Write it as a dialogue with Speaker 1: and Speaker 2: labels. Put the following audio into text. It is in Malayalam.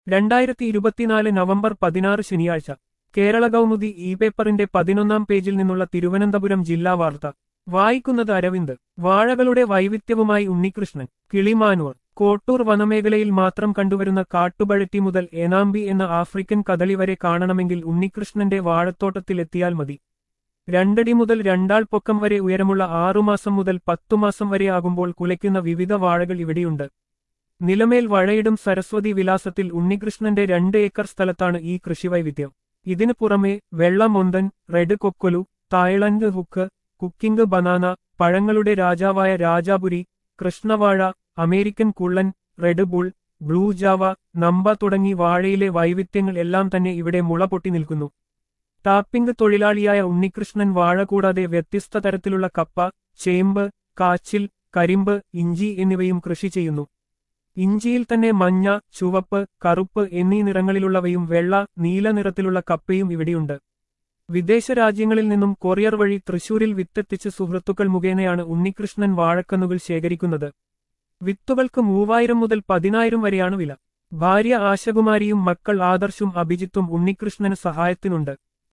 Speaker 1: രണ്ടായിരത്തി ഇരുപത്തിനാല് നവംബർ പതിനാറ് ശനിയാഴ്ച കേരള കൗമുദി ഇ പേപ്പറിന്റെ പതിനൊന്നാം പേജിൽ നിന്നുള്ള തിരുവനന്തപുരം ജില്ലാ വാർത്ത വായിക്കുന്നത് അരവിന്ദ് വാഴകളുടെ വൈവിധ്യവുമായി ഉണ്ണികൃഷ്ണൻ കിളിമാനൂർ കോട്ടൂർ വനമേഖലയിൽ മാത്രം കണ്ടുവരുന്ന കാട്ടുപഴറ്റി മുതൽ ഏനാമ്പി എന്ന ആഫ്രിക്കൻ കദളി വരെ കാണണമെങ്കിൽ ഉണ്ണികൃഷ്ണന്റെ വാഴത്തോട്ടത്തിലെത്തിയാൽ മതി രണ്ടടി മുതൽ രണ്ടാൾ പൊക്കം വരെ ഉയരമുള്ള ആറുമാസം മുതൽ പത്തുമാസം വരെ ആകുമ്പോൾ കുലയ്ക്കുന്ന വിവിധ വാഴകൾ ഇവിടെയുണ്ട് നിലമേൽ വഴയിടും സരസ്വതി വിലാസത്തിൽ ഉണ്ണികൃഷ്ണന്റെ രണ്ട് ഏക്കർ സ്ഥലത്താണ് ഈ കൃഷിവൈവിധ്യം ഇതിനു പുറമെ വെള്ളമൊന്തൻ റെഡ് കൊക്കൊലു തായ്ലൻഡ് ഹുക്ക് കുക്കിംഗ് ബനാന പഴങ്ങളുടെ രാജാവായ രാജാപുരി കൃഷ്ണവാഴ അമേരിക്കൻ കുള്ളൻ റെഡ് ബുൾ ബ്ലൂ ജാവ നമ്പ തുടങ്ങി വാഴയിലെ വൈവിധ്യങ്ങൾ എല്ലാം തന്നെ ഇവിടെ മുള പൊട്ടി നിൽക്കുന്നു ടാപ്പിംഗ് തൊഴിലാളിയായ ഉണ്ണികൃഷ്ണൻ വാഴ കൂടാതെ വ്യത്യസ്ത തരത്തിലുള്ള കപ്പ ചേമ്പ് കാച്ചിൽ കരിമ്പ് ഇഞ്ചി എന്നിവയും കൃഷി ചെയ്യുന്നു ഇഞ്ചിയിൽ തന്നെ മഞ്ഞ ചുവപ്പ് കറുപ്പ് എന്നീ നിറങ്ങളിലുള്ളവയും വെള്ള നീല നിറത്തിലുള്ള കപ്പയും ഇവിടെയുണ്ട് വിദേശ രാജ്യങ്ങളിൽ നിന്നും കൊറിയർ വഴി തൃശൂരിൽ വിത്തെത്തിച്ച് സുഹൃത്തുക്കൾ മുഖേനയാണ് ഉണ്ണികൃഷ്ണൻ വാഴക്കന്നുകൾ ശേഖരിക്കുന്നത് വിത്തുകൾക്ക് മൂവായിരം മുതൽ പതിനായിരം വരെയാണ് വില ഭാര്യ ആശകുമാരിയും മക്കൾ ആദർശും അഭിജിത്തും ഉണ്ണികൃഷ്ണന് സഹായത്തിനുണ്ട്